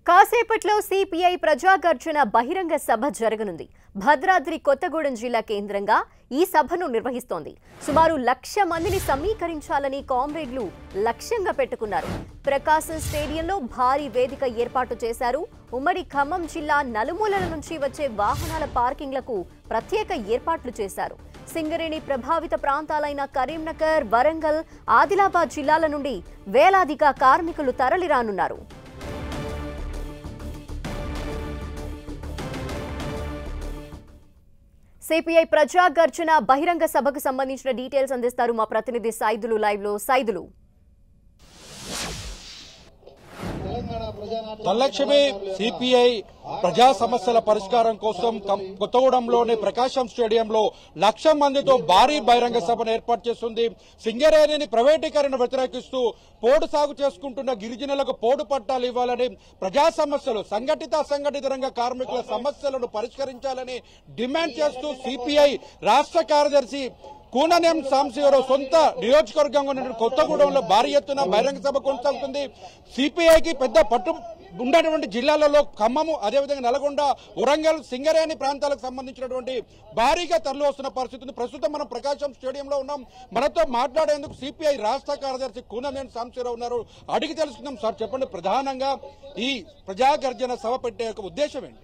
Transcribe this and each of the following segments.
కాసేపట్లో సిపిఐ ప్రజాగర్జన బహిరంగ సభ జరగనుంది భద్రాద్రి కొత్తగూడెం జిల్లా కేంద్రంగా ఈ సభను నిర్వహిస్తోంది సుమారు లక్ష మందిని సమీకరించాలని కామ్రేడ్లు లక్ష్యంగా పెట్టుకున్నారు ప్రకాశం స్టేడియంలో భారీ వేదిక ఏర్పాటు చేశారు ఉమ్మడి ఖమ్మం జిల్లా నలుమూలల నుంచి వచ్చే వాహనాల పార్కింగ్లకు ప్రత్యేక ఏర్పాట్లు చేశారు సింగరేణి ప్రభావిత ప్రాంతాలైన కరీంనగర్ వరంగల్ ఆదిలాబాద్ జిల్లాల నుండి వేలాదిగా కార్మికులు తరలిరానున్నారు సిపిఐ ప్రజాగర్జన బహిరంగ సభకు సంబంధించిన డీటెయిల్స్ అందిస్తారు మా ప్రతినిధి సైదులు లైవ్ లో సైదులు ధనలక్ష్మి సిపిఐ ప్రజా సమస్యల పరిష్కారం కోసం కం- కొత్తగూడెంలోని ప్రకాశం స్టేడియంలో లక్ష మందితో భారీ బహిరంగ సభను ఏర్పాటు చేస్తుంది సింగరేణిని ప్రైవేటీకరణ వ్యతిరేకిస్తూ పోడు సాగు చేసుకుంటున్న గిరిజనులకు పోడు పట్టాలు ఇవ్వాలని ప్రజా సమస్యలు సంఘటిత అసంఘటిత రంగ కార్మికుల సమస్యలను పరిష్కరించాలని డిమాండ్ చేస్తూ సిపిఐ రాష్ట్ర కార్యదర్శి కూననేం సాంశివరావు సొంత నియోజకవర్గంగా ఉన్న కొత్తగూడెంలో భారీ ఎత్తున బహిరంగ సభ కొనసాగుతుంది సిపిఐకి పెద్ద పట్టు ఉన్నటువంటి జిల్లాలలో ఖమ్మము అదేవిధంగా నల్గొండ వరంగల్ సింగరేణి ప్రాంతాలకు సంబంధించినటువంటి భారీగా తరలి వస్తున్న పరిస్థితి ఉంది ప్రస్తుతం మనం ప్రకాశం స్టేడియంలో ఉన్నాం మనతో మాట్లాడేందుకు సిపిఐ రాష్ట్ర కార్యదర్శి కూననేని సాంశివరావు ఉన్నారు అడిగి తెలుసుకుందాం సార్ చెప్పండి ప్రధానంగా ఈ ప్రజాగర్జన సభ పెట్టే యొక్క ఉద్దేశం ఏంటి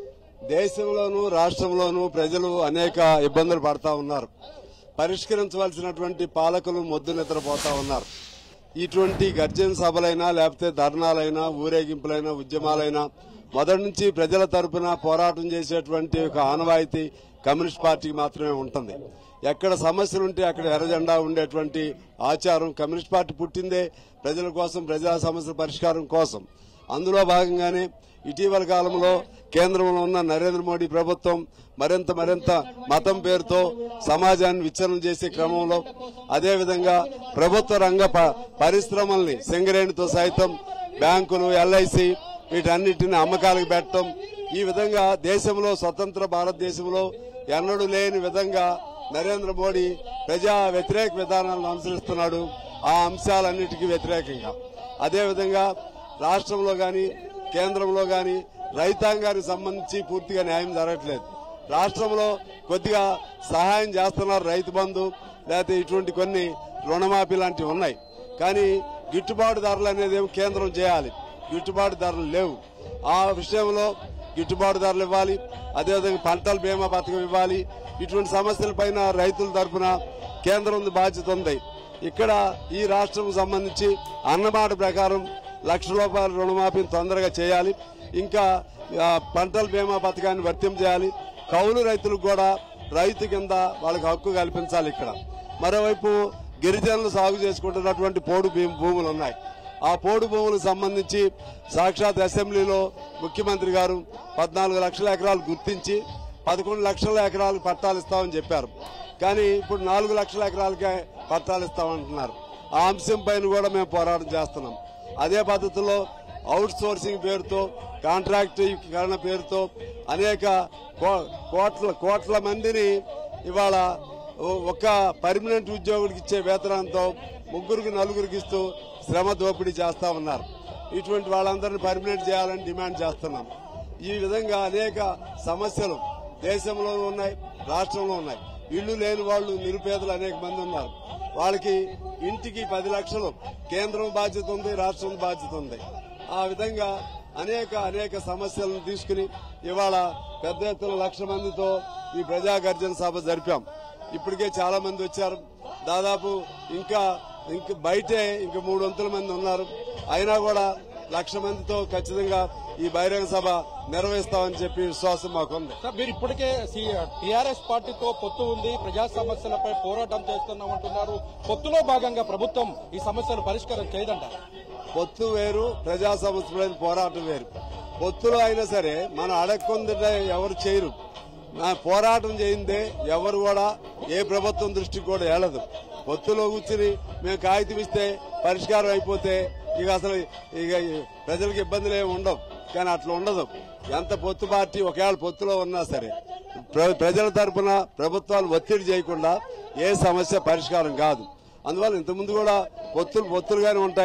దేశంలోనూ రాష్ట్రంలోనూ ప్రజలు అనేక ఇబ్బందులు పడతా ఉన్నారు పరిష్కరించవలసినటువంటి పాలకులు మొద్దు నిద్రపోతా ఉన్నారు ఇటువంటి గర్జన సభలైనా లేకపోతే ధర్నాలైనా ఊరేగింపులైనా ఉద్యమాలైనా మొదటి నుంచి ప్రజల తరపున పోరాటం చేసేటువంటి ఒక ఆనవాయితీ కమ్యూనిస్ట్ పార్టీకి మాత్రమే ఉంటుంది ఎక్కడ సమస్యలుంటే అక్కడ ఎర్రజెండా ఉండేటువంటి ఆచారం కమ్యూనిస్ట్ పార్టీ పుట్టిందే ప్రజల కోసం ప్రజా సమస్యల పరిష్కారం కోసం అందులో భాగంగానే ఇటీవల కాలంలో కేంద్రంలో ఉన్న నరేంద్ర మోడీ ప్రభుత్వం మరింత మరింత మతం పేరుతో సమాజాన్ని విచ్ఛిన్నం చేసే క్రమంలో అదేవిధంగా ప్రభుత్వ రంగ ప- పరిశ్రమల్ని సింగరేణితో సైతం బ్యాంకులు ఎల్ఐసి వీటన్నిటిని అమ్మకాలకు పెట్టడం ఈ విధంగా దేశంలో స్వతంత్ర భారతదేశంలో ఎన్నడూ లేని విధంగా నరేంద్ర మోడీ ప్రజా వ్యతిరేక విధానాలను అనుసరిస్తున్నాడు ఆ అంశాలన్నిటికీ వ్యతిరేకంగా అదేవిధంగా రాష్ట్రంలో గాని కేంద్రంలో గాని రైతాంగానికి సంబంధించి పూర్తిగా న్యాయం జరగట్లేదు రాష్ట్రంలో కొద్దిగా సహాయం చేస్తున్నారు రైతు బంధు లేకపోతే ఇటువంటి కొన్ని రుణమాఫీ లాంటివి ఉన్నాయి కానీ గిట్టుబాటు ధరలు అనేది ఏమో కేంద్రం చేయాలి గిట్టుబాటు ధరలు లేవు ఆ విషయంలో గిట్టుబాటు ధరలు ఇవ్వాలి అదేవిధంగా పంటల బీమా పథకం ఇవ్వాలి ఇటువంటి సమస్యలపైన రైతుల తరఫున కేంద్రం బాధ్యత ఉంది ఇక్కడ ఈ రాష్ట్రం సంబంధించి అన్నమాట ప్రకారం లక్ష రూపాయల రుణమాఫీని తొందరగా చేయాలి ఇంకా ఆ, పంటల బీమా పథకాన్ని వర్తింపజేయాలి కౌలు రైతులకు కూడా రైతు కింద వాళ్ళకి హక్కు కల్పించాలి ఇక్కడ మరోవైపు గిరిజనులు సాగు చేసుకుంటున్నటువంటి పోడు భూ- భూములు ఉన్నాయి ఆ పోడు భూములకు సంబంధించి సాక్షాత్ అసెంబ్లీలో ముఖ్యమంత్రి గారు పద్నాలుగు లక్షల ఎకరాలు గుర్తించి పదకొండు లక్షల ఎకరాలకు పట్టాలు ఇస్తామని చెప్పారు కానీ ఇప్పుడు నాలుగు లక్షల ఎకరాలకే పట్టాలు ఇస్తామంటున్నారు ఆ అంశం పైన కూడా మేము పోరాటం చేస్తున్నాం అదే పద్ధతిలో అవుట్ సోర్సింగ్ పేరుతో కాంట్రాక్టీకరణ పేరుతో అనేక కో- కోట్ల కోట్ల మందిని ఇవాళ ఓ- ఒక పర్మనెంట్ ఉద్యోగుడికి ఇచ్చే వేతనంతో ముగ్గురికి నలుగురికి ఇస్తూ శ్రమ దోపిడీ చేస్తా ఉన్నారు ఇటువంటి వాళ్ళందరినీ పర్మనెంట్ చేయాలని డిమాండ్ చేస్తున్నాం ఈ విధంగా అనేక సమస్యలు దేశంలో ఉన్నాయి రాష్ట్రంలో ఉన్నాయి ఇల్లు లేని వాళ్ళు నిరుపేదలు అనేక మంది ఉన్నారు వాళ్ళకి ఇంటికి పది లక్షలు కేంద్రం బాధ్యత ఉంది రాష్ట్రం బాధ్యత ఉంది ఆ విధంగా అనేక అనేక సమస్యలను తీసుకుని ఇవాళ పెద్ద ఎత్తున లక్ష మందితో ఈ ప్రజా గర్జన సభ జరిపాం ఇప్పటికే చాలా మంది వచ్చారు దాదాపు ఇంకా ఇంక బయటే ఇంకా మూడు వంతుల మంది ఉన్నారు అయినా కూడా లక్ష మందితో ఖచ్చితంగా ఈ బహిరంగ సభ నిర్వహిస్తామని చెప్పి విశ్వాసం మాకుంది సార్ మీరు ఇప్పటికే టీఆర్ఎస్ పార్టీతో పొత్తు ఉంది ప్రజా సమస్యలపై పోరాటం చేస్తున్నామంటున్నారు పొత్తులో భాగంగా ప్రభుత్వం ఈ సమస్యలు పరిష్కారం చేయదంటారు పొత్తు వేరు ప్రజా సమస్యల పోరాటం వేరు పొత్తులో అయినా సరే మనం అడగకుందంటే ఎవరు చేయరు ఆ పోరాటం చేయిందే ఎవరు కూడా ఏ ప్రభుత్వం దృష్టికి కూడా వెళ్ళదు పొత్తులో కూర్చుని మేము కాగితం ఇస్తే పరిష్కారం అయిపోతే ఇక అసలు ఇక ప్రజలకు ఇబ్బందులు ఏమి ఉండవు కానీ అట్లా ఉండదు ఎంత పొత్తు పార్టీ ఒకవేళ పొత్తులో ఉన్నా సరే ప్ర- ప్రజల తరపున ప్రభుత్వాలు ఒత్తిడి చేయకుండా ఏ సమస్య పరిష్కారం కాదు అందువల్ల ఇంతకుముందు కూడా పొత్తులు పొత్తులుగానే ఉంటాయి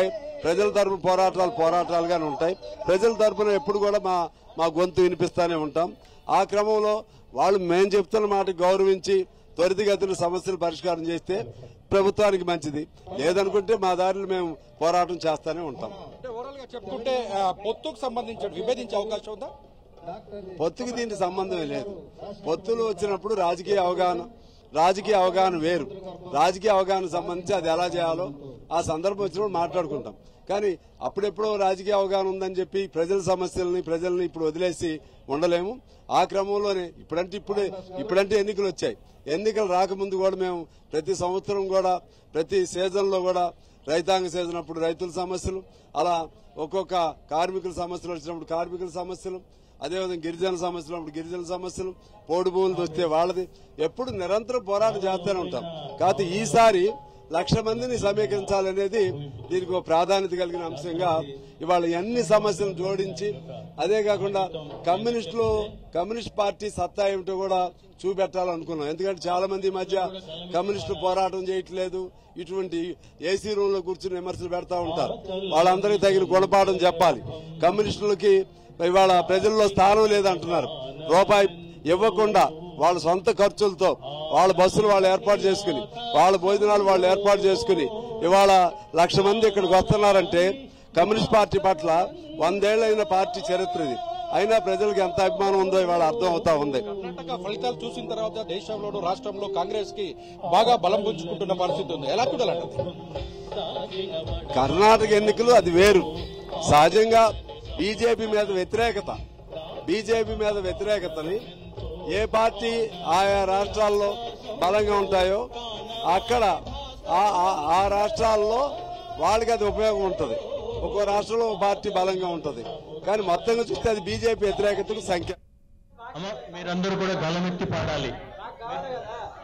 ప్రజల తరపున పోరాటాలు పోరాటాలుగానే ఉంటాయి ప్రజల తరపున ఎప్పుడు కూడా మా మా గొంతు వినిపిస్తానే ఉంటాం ఆ క్రమంలో వాళ్ళు మేము చెప్తున్న మాట గౌరవించి త్వరితగతిన సమస్యలు పరిష్కారం చేస్తే ప్రభుత్వానికి మంచిది లేదనుకుంటే మా దారిలో మేము పోరాటం చేస్తానే ఉంటాం అంటే ఓవరాల్ గా చెప్పుకుంటే ఆ, పొత్తుకు సంబంధించి విభేదించే అవకాశం ఉందా పొత్తుకి దీనికి సంబంధమే లేదు పొత్తులు వచ్చినప్పుడు రాజకీయ అవగాహన రాజకీయ అవగాహన వేరు రాజకీయ అవగాహన సంబంధించి అది ఎలా చేయాలో ఆ సందర్భం వచ్చినప్పుడు మాట్లాడుకుంటాం కానీ అప్పుడెప్పుడో రాజకీయ అవగాహన ఉందని చెప్పి ప్రజల సమస్యల్ని ప్రజల్ని ఇప్పుడు వదిలేసి ఉండలేము ఆ క్రమంలోనే ఇప్పుడంటే ఇప్పుడే ఇప్పుడంటే ఎన్నికలు వచ్చాయి ఎన్నికలు రాకముందు కూడా మేము ప్రతి సంవత్సరం కూడా ప్రతి సీజన్ లో కూడా రైతాంగ సీజన్ అప్పుడు రైతుల సమస్యలు అలా ఒక్కొక్క కార్మికుల సమస్యలు వచ్చినప్పుడు కార్మికుల సమస్యలు అదేవిధంగా గిరిజన సమస్యలు అప్పుడు గిరిజన సమస్యలు పోడు భూములు వస్తే వాళ్ళది ఎప్పుడు నిరంతరం పోరాటం చేస్తూనే ఉంటాం కాకపోతే ఈసారి లక్ష మందిని సమీకరించాలనేది దీనికి ఒక ప్రాధాన్యత కలిగిన అంశంగా ఇవాళ ఎన్ని సమస్యలు జోడించి అదే కాకుండా కమ్యూనిస్టులు కమ్యూనిస్ట్ పార్టీ సత్తా ఏమిటో కూడా చూపెట్టాలనుకున్నాం ఎందుకంటే చాలా మంది ఈ మధ్య కమ్యూనిస్టులు పోరాటం చేయట్లేదు ఇటువంటి ఏసీ రూమ్ లో కూర్చుని విమర్శలు పెడతా ఉంటారు వాళ్ళందరికీ తగిన గుణపాఠం చెప్పాలి కమ్యూనిస్టులకి ఇవాళ ప్రజల్లో స్థానం లేదంటున్నారు రూపాయి ఇవ్వకుండా వాళ్ళ సొంత ఖర్చులతో వాళ్ళ బస్సులు వాళ్ళు ఏర్పాటు చేసుకుని వాళ్ళ భోజనాలు వాళ్ళు ఏర్పాటు చేసుకుని ఇవాళ లక్ష మంది ఇక్కడికి వస్తున్నారంటే కమ్యూనిస్ట్ పార్టీ పట్ల వందేళ్లైన పార్టీ చరిత్ర ఇది అయినా ప్రజలకు ఎంత అభిమానం ఉందో ఇవాళ అర్థం అవుతా ఉంది కర్ణాటక ఫలితాలు చూసిన తర్వాత దేశంలోను రాష్ట్రంలో కాంగ్రెస్ కి బాగా బలం పుంజుకుంటున్న పరిస్థితి ఉంది ఎలా చూడాలంటే కర్ణాటక ఎన్నికలు అది వేరు సహజంగా బీజేపీ మీద వ్యతిరేకత బీజేపీ మీద వ్యతిరేకతని ఏ పార్టీ ఆయా రాష్ట్రాల్లో బలంగా ఉంటాయో అక్కడ ఆ- ఆ- ఆ రాష్ట్రాల్లో వాళ్ళకి అది ఉపయోగం ఉంటుంది ఒక్కో రాష్ట్రంలో ఒక పార్టీ బలంగా ఉంటుంది కానీ మొత్తంగా చూస్తే అది బీజేపీ వ్యతిరేకతకు సంఖ్య అమ్మ మీరందరూ కూడా గళమెత్తి పాడాలి